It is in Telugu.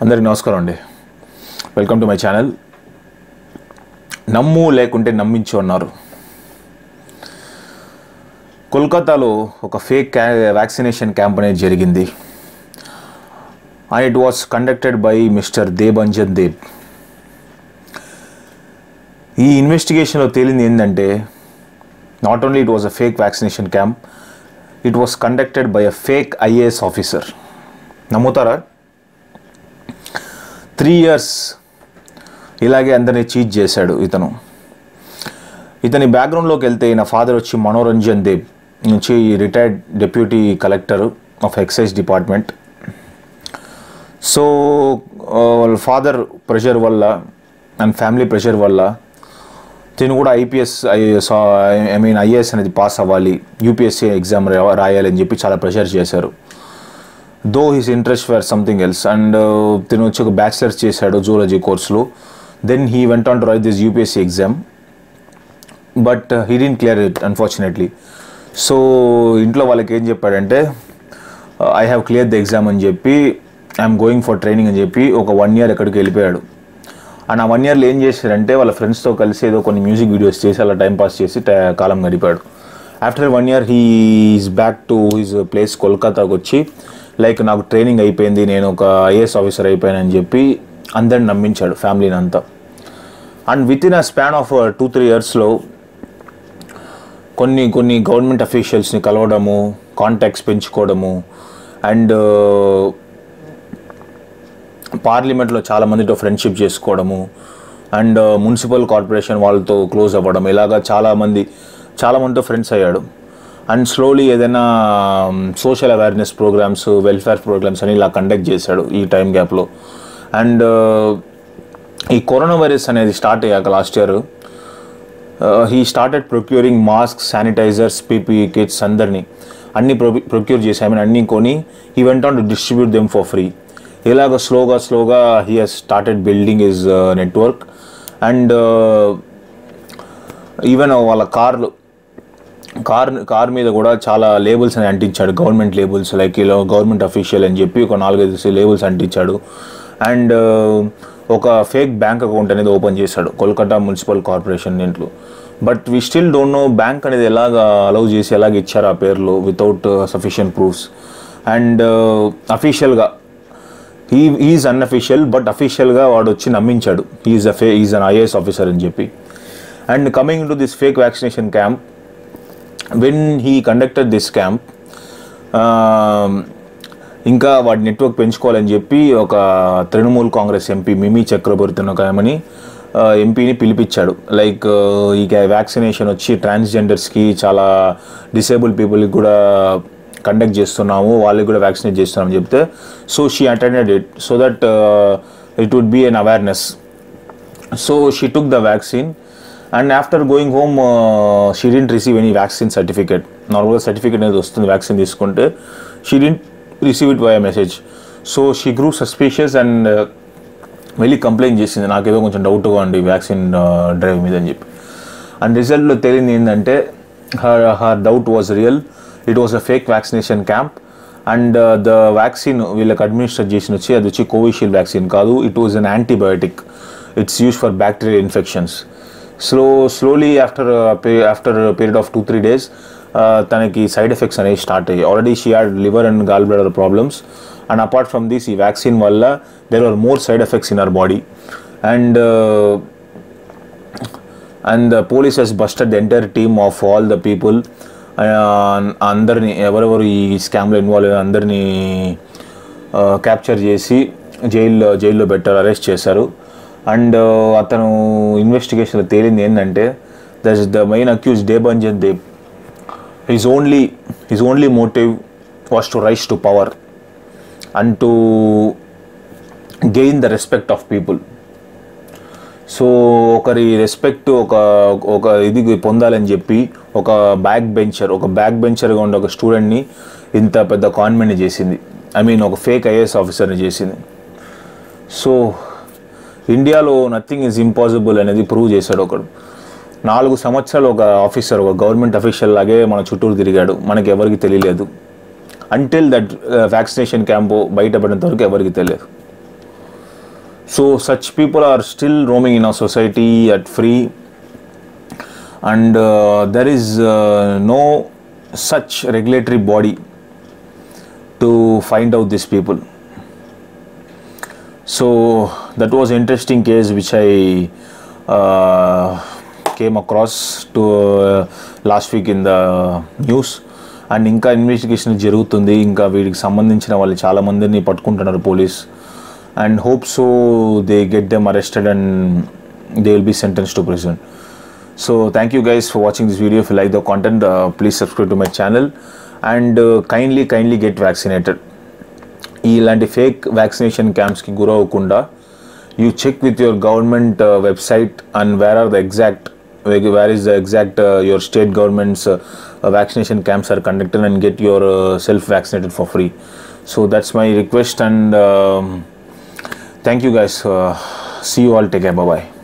అందరికి నమస్కారం అండి వెల్కమ్ టు మై ఛానల్ నమ్ము లేకుంటే నమ్మించు అన్నారు కోల్కతాలో ఒక ఫేక్ క్యా వ్యాక్సినేషన్ క్యాంప్ అనేది జరిగింది and it was conducted by mister Debanjan Deb ఈ ఇన్వెస్టిగేషన్లో తేలింది ఏంటంటే not only it was a fake vaccination camp it was conducted by a fake IAS officer నమ్ముతారా త్రీ ఇయర్స్ ఇలాగే అందరినీ చీట్ చేశాడు ఇతను ఇతని బ్యాక్గ్రౌండ్లోకి వెళ్తే ఈయన ఫాదర్ వచ్చి మనోరంజన్ దేవ్ నుంచి retired deputy collector of excise department so వాళ్ళ ఫాదర్ ప్రెషర్ వల్ల అండ్ ఫ్యామిలీ ప్రెషర్ వల్ల తిను కూడా ఐపీఎస్ ఐ మీన్ ఐఏఎస్ అనేది పాస్ అవ్వాలి యూపీఎస్సీ ఎగ్జామ్ రాయాలి అని చెప్పి చాలా ప్రెషర్ చేశారు though his interest for something else and తిను వచ్చి ఒక బ్యాచిలర్స్ చేశాడు జూలజీ కోర్సులో then he went on to write this UPSC exam but he didn't clear it unfortunately so ఇంట్లో వాళ్ళకి ఏం చెప్పాడంటే I have clear the exam అని చెప్పి ఐఎమ్ గోయింగ్ ఫర్ ట్రైనింగ్ అని చెప్పి ఒక వన్ ఇయర్ ఎక్కడికి వెళ్ళిపోయాడు అండ్ ఆ వన్ ఇయర్లో ఏం చేశారంటే వాళ్ళ ఫ్రెండ్స్తో కలిసి ఏదో కొన్ని మ్యూజిక్ వీడియోస్ చేసి అలా టైం పాస్ చేసి ట- కాలం గడిపాడు after one year he is back to his place కోల్కతాకి వచ్చి లైక్ నాకు ట్రైనింగ్ అయిపోయింది నేను ఒక ఐఏఎస్ ఆఫీసర్ అయిపోయానని చెప్పి అందరిని నమ్మించాడు ఫ్యామిలీని అంతా and with in a span of two three ఇయర్స్లో కొన్ని కొన్ని గవర్నమెంట్ అఫీషియల్స్ని కలవడము కాంటాక్ట్స్ పెంచుకోవడము అండ్ పార్లమెంట్లో చాలా మందితో ఫ్రెండ్షిప్ చేసుకోవడము అండ్ మున్సిపల్ కార్పొరేషన్ వాళ్ళతో క్లోజ్ అవ్వడం ఇలాగా చాలామంది చాలా మందితో ఫ్రెండ్స్ అయ్యాడు అండ్ స్లోలీ ఏదైనా social awareness programmes welfare programmes అని ఇలా కండక్ట్ చేశాడు ఈ టైం గ్యాప్లో అండ్ ఈ కరోనా వైరస్ అనేది స్టార్ట్ అయ్యాక last year he started procuring mask sanitisers PP kits అందరినీ అన్ని ప్రొక్యూర్ చేసి ఐ మీన్ అన్నీ కొని ఈ went on to distribute them for free ఇలాగ స్లోగా స్లోగా he has started building his network and even వాళ్ళ కార్లు కార్ కార్ మీద కూడా చాలా లేబుల్స్ అని అంటించాడు గవర్నమెంట్ లేబుల్స్ లైక్ ఇలా గవర్నమెంట్ అఫీషియల్ అని చెప్పి ఒక నాలుగైదు లేబుల్స్ అంటించాడు అండ్ ఒక ఫేక్ బ్యాంక్ అకౌంట్ అనేది ఓపెన్ చేశాడు కోల్కతా మున్సిపల్ కార్పొరేషన్ దీంట్లో but we still don't know bank అనేది ఎలాగ అలౌ చేసి ఎలాగ ఇచ్చారు ఆ పేర్లు వితౌట్ సఫిషియంట్ ప్రూఫ్స్ అండ్ అఫీషియల్గా హీ ఈజ్ అన్అఫీషియల్ బట్ అఫీషియల్గా వాడు వచ్చి నమ్మించాడు ఈజ్ అ ఫే ఈజ్ అన్ ఐఏఎస్ ఆఫీసర్ అని చెప్పి and coming to this fake vaccination camp when he conducted this camp ఇంకా వాడి నెట్వర్క్ పెంచుకోవాలని చెప్పి ఒక తృణమూల్ కాంగ్రెస్ ఎంపీ మిమీ చక్రవర్తి ఒక ఆమెని ఎంపీని పిలిపించాడు లైక్ ఈ వ్యాక్సినేషన్ వచ్చి ట్రాన్స్జెండర్స్కి చాలా డిసేబుల్ పీపుల్కి కూడా కండక్ట్ చేస్తున్నాము వాళ్ళకి కూడా వ్యాక్సినేట్ చేస్తున్నామని చెప్తే so she attended it so that it would be an awareness so she took the vaccine and after going home she didn't receive any vaccine certificate నార్మల్గా సర్టిఫికేట్ అనేది వస్తుంది వ్యాక్సిన్ తీసుకుంటే she didn't receive it via message so she grew suspicious and వెళ్ళి కంప్లైంట్ చేసింది నాకేదో కొంచెం డౌట్గా ఉంది వ్యాక్సిన్ డ్రైవ్ మీద అని చెప్పి అండ్ రిజల్ట్లో తేలింది ఏంటంటే her her doubt was real it was a fake vaccination camp and the vaccine వీళ్ళకి అడ్మినిస్టర్ చేసిన వచ్చి అది వచ్చి కోవిషీల్డ్ వ్యాక్సిన్ కాదు it was an antibiotic it's use for bacterial infections slow slowly after after period of two three days తనకి సైడ్ ఎఫెక్ట్స్ అనేవి స్టార్ట్ అయ్యాయి already she had liver and gall bladder problems and apart from this ఈ వ్యాక్సిన్ వల్ల there are more side effects in our body and and the police he's busted the entire team of all the people అందరినీ ఎవరెవరు ఈ స్కామ్లో ఇన్వాల్వ్ అయ్యారు అందరినీ క్యాప్చర్ చేసి జైల్లో జైల్లో పెట్టారు అరెస్ట్ చేశారు అండ్ అతను ఇన్వెస్టిగేషన్లో తేలింది ఏంటంటే that the main accused Debanjan Dev his only his only motive was to rise to power and to gain the respect of people so ఒకరి రెస్పెక్ట్ ఒక ఒక ఇది పొందాలని చెప్పి ఒక బ్యాక్ బెంచర్ ఒక బ్యాక్ బెంచర్గా ఉండే ఒక స్టూడెంట్ని ఇంత పెద్ద కాన్వెంట్ని చేసింది ఐ మీన్ ఒక ఫేక్ ఐఏఎస్ ఆఫీసర్ని చేసింది సో ఇండియాలో నథింగ్ ఈజ్ ఇంపాసిబుల్ అనేది ప్రూవ్ చేశాడు ఒకడు నాలుగు సంవత్సరాలు ఒక ఆఫీసర్ ఒక గవర్నమెంట్ అఫీషియల్ లాగే మన చుట్టూరు తిరిగాడు మనకి ఎవరికి తెలియలేదు అంటిల్ దట్ వ్యాక్సినేషన్ క్యాంపు బయటపడినంత వరకు ఎవరికి తెలియదు so such people are still roaming in our society at free and uh, there is uh, no such regulatory body to find out these people so that was an interesting case which i uh, came across to uh, last week in the news and ఇంకా ఇన్వెస్టిగేషన్ జరుగుతుంది ఇంకా వీటికి సంబంధించిన వాళ్ళు చాలా మందిని పట్టుకుంటున్నారు police and hope so they get them arrested and they will be sentence to prison so thank you guys for watching this video if like the content please subscribe to my channel and kindly kindly get vaccinated ఇలాంటి ఫేక్ వ్యాక్సినేషన్ క్యాంప్స్కి గురవ్వకుండా you check with your government website and where are the exact where is the exact your state governments vaccination camps are conducted and get yourself vaccinated for free so that's my request and thank you guys see you all take bye